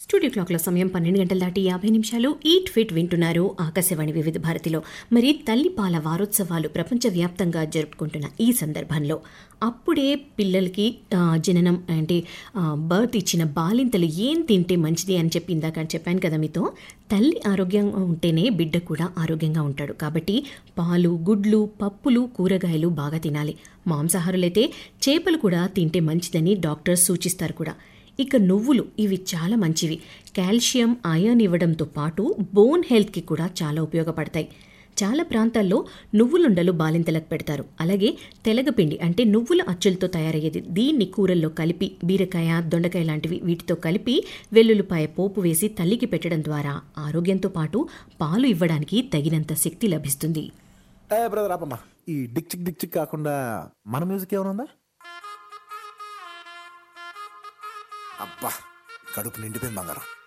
studio క్లాక్ల సమయం పన్నెండు గంటల దాటి యాభై నిమిషాలు ఈట్ ఫిట్ వింటున్నారు ఆకాశవాణి వివిధ భారతిలో మరి తల్లిపాల వారోత్సవాలు ప్రపంచవ్యాప్తంగా జరుపుకుంటున్న ఈ సందర్భంలో అప్పుడే పిల్లలకి ఆ, జననం అంటే బర్త్ ఇచ్చిన బాలింతలు ఏం తింటే మంచిది అని చెప్పి ఇందాక చెప్పాను కదా మీతో తల్లి ఆరోగ్యంగా ఉంటేనే బిడ్డ కూడా ఆరోగ్యంగా ఉంటాడు కాబట్టి పాలు గుడ్లు పప్పులు కూరగాయలు బాగా తినాలి మాంసాహారులైతే చేపలు కూడా తింటే మంచిదని డాక్టర్స్ సూచిస్తారు కూడా ఇక నువ్వులు ఇవి చాలా మంచివి కాల్షియం ఐరన్ ఇవ్వడంతో పాటు బోన్ హెల్త్కి కూడా చాలా ఉపయోగపడతాయి చాలా ప్రాంతాల్లో నువ్వులుండలు బాలింతలకు పెడతారు అలాగే తెలగపిండి అంటే నువ్వుల అచ్చులతో తయారయ్యేది దీన్ని కూరల్లో కలిపి బీరకాయ దొండకాయ లాంటివి వీటితో కలిపి వెల్లుల్లిపాయ పోపు వేసి తల్లికి పెట్టడం ద్వారా ఆరోగ్యంతో పాటు పాలు ఇవ్వడానికి తగినంత శక్తి లభిస్తుంది ఏ బ్రదర్ ఆపమ్మా ఈ డిక్ చిక్ డిక్ చిక్ కాకుండా మన మ్యూజిక్ ఏమైనా ఉందా అబ్బా కడుపు నిండిపోయింది బంగారం